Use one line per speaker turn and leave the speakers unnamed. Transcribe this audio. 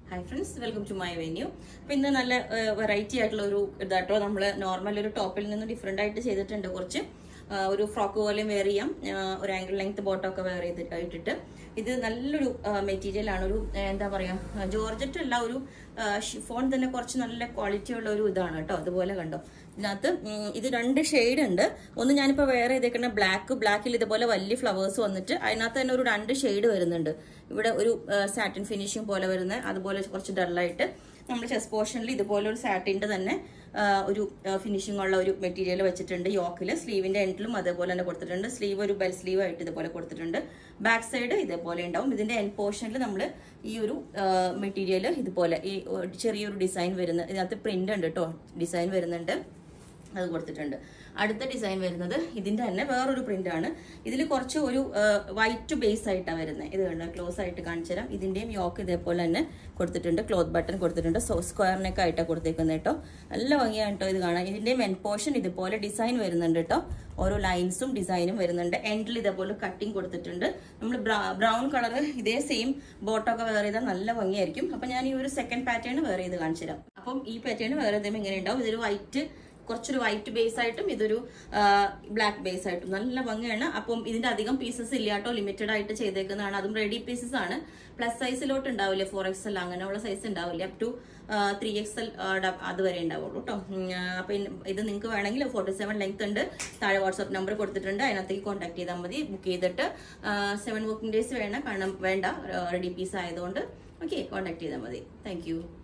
hi friends welcome to my venue അപ്പൊ ഇന്ന് നല്ല വെറൈറ്റി ആയിട്ടുള്ള ഒരു ഇതാട്ടോ നമ്മൾ നോർമൽ ഒരു ടോപ്പിൽ നിന്ന് ഡിഫറെന്റ് ആയിട്ട് ചെയ്തിട്ടുണ്ട് കുറച്ച് ആ, ഒരു ഫ്രോക്ക് പോലെയും വെയർ ചെയ്യാം ആ, ഒരു ആംഗിൾ ലെങ്ത് ബോട്ടം ഒക്കെ വെയർ ചെയ്തിട്ട് ഇട്ടിട്ട് ഇത് നല്ലൊരു മെറ്റീരിയൽ ആണ് ഒരു ആ, എന്താ പറയാ ജോർജറ്റ് അല്ല ഒരു ഷിഫോൺ തന്നെ കുറച്ച് നല്ല ക്വാളിറ്റി ഉള്ള ഒരു ഇതാണ് കേട്ടോ അതുപോലെ കണ്ടോ ഇതിനകത്ത് ഉം, ഇത് രണ്ട് ഷെയ്ഡ് ഉണ്ട് ഒന്ന് ഞാനിപ്പോ വേറെ ചെയ്തേക്കുന്ന ബ്ലാക്ക് ബ്ലാക്കിൽ ഇതുപോലെ വലിയ ഫ്ലവേഴ്സ് വന്നിട്ട് അതിനകത്ത് തന്നെ ഒരു രണ്ട് ഷെയ്ഡ് വരുന്നുണ്ട് ഇവിടെ ഒരു സാറ്റിൻ ഫിനിഷിംഗ് പോലെ വരുന്ന അതുപോലെ കുറച്ച് ഡള്ളായിട്ട് നമ്മൾ ചെസ് പോർഷനിൽ ഇതുപോലെ ഒരു സാറ്റിന്റെ തന്നെ ആ, ഒരു ഫിനിഷിംഗ് ഉള്ള ഒരു മെറ്റീരിയൽ വെച്ചിട്ടുണ്ട് യോക്കിൽ സ്ലീവിന്റെ എൻഡിലും അതേപോലെ തന്നെ കൊടുത്തിട്ടുണ്ട് സ്ലീവ് ഒരു ബെൽ സ്ലീവ് ആയിട്ട് ഇതുപോലെ കൊടുത്തിട്ടുണ്ട് ബാക്ക് സൈഡ് ഇതേപോലെ ഉണ്ടാവും ഇതിന്റെ എൻ പോർഷനിൽ നമ്മൾ ഈ ഒരു മെറ്റീരിയൽ ഇതുപോലെ ഈ ഒരു ചെറിയൊരു ഡിസൈൻ വരുന്ന ഇതിനകത്ത് പ്രിന്റ് ഉണ്ട് കേട്ടോ ഡിസൈൻ വരുന്നുണ്ട് അത് കൊടുത്തിട്ടുണ്ട് അടുത്ത ഡിസൈൻ വരുന്നത് ഇതിന്റെ തന്നെ വേറൊരു പ്രിന്റ് ആണ് ഇതിൽ കുറച്ച് ഒരു വൈറ്റ് ബേസ് ആയിട്ടാണ് വരുന്നത് ഇത് കണ്ടോ ക്ലോസ് ആയിട്ട് കാണിച്ചു തരാം ഇതിന്റെയും യോക്ക് ഇതേപോലെ തന്നെ കൊടുത്തിട്ടുണ്ട് ക്ലോത്ത് ബട്ടൺ കൊടുത്തിട്ടുണ്ട് സോ സ്ക്വയർ നെക്ക് ആയിട്ടാണ് കൊടുത്തേക്കുന്നത് കേട്ടോ നല്ല ഭംഗിയാണ് കേട്ടോ ഇത് കാണാൻ ഇതിന്റെ മെൻ പോർഷൻ ഇതുപോലെ ഡിസൈൻ വരുന്നുണ്ട് കേട്ടോ ഓരോ ലൈൻസും ഡിസൈനും വരുന്നുണ്ട് എൻഡിൽ ഇതേപോലെ കട്ടിങ് കൊടുത്തിട്ടുണ്ട് നമ്മൾ ബ്രൗൺ കളർ ഇതേ സെയിം ബോട്ടൊക്കെ വേറെ ചെയ്താൽ നല്ല ഭംഗിയായിരിക്കും അപ്പൊ ഞാൻ ഈ ഒരു സെക്കൻഡ് പാറ്റേൺ വേറെ ചെയ്ത് കാണിച്ചു തരാം അപ്പം ഈ പാറ്റേൺ വേറെ ചെയ്തുമ്പോൾ ഇങ്ങനെ ഉണ്ടാവും ഇതൊരു വൈറ്റ് കുറച്ചൊരു വൈറ്റ് ബേസ് ആയിട്ടും ഇതൊരു ബ്ലാക്ക് ബേസ് ആയിട്ടും നല്ല ഭംഗിയാണ് അപ്പം ഇതിന്റെ അധികം പീസസ് ഇല്ല കേട്ടോ ലിമിറ്റഡ് ആയിട്ട് ചെയ്തേക്കുന്നതാണ് അതും റെഡി പീസസ് ആണ് പ്ലസ് സൈസിലോട്ട് ഉണ്ടാവില്ല ഫോർ എക്സ് എൽ അങ്ങനെയുള്ള സൈസ് ഉണ്ടാവില്ല up to three X L അതുവരെ ഉണ്ടാവുള്ളൂ കേട്ടോ അപ്പൊ ഇത് നിങ്ങൾക്ക് വേണമെങ്കിൽ ഫോർട്ടി സെവൻ ലെങ്ത് ഉണ്ട് താഴെ വാട്സ്ആപ്പ് നമ്പർ കൊടുത്തിട്ടുണ്ട് അതിനകത്തേക്ക് കോൺടാക്ട് ചെയ്താൽ മതി ബുക്ക് ചെയ്തിട്ട് സെവൻ വർക്കിംഗ് ഡേയ്സ് വേണം കാരണം വേണ്ട റെഡി പീസ് ആയതുകൊണ്ട് ഓക്കെ കോൺടാക്ട് ചെയ്താൽ മതി താങ്ക്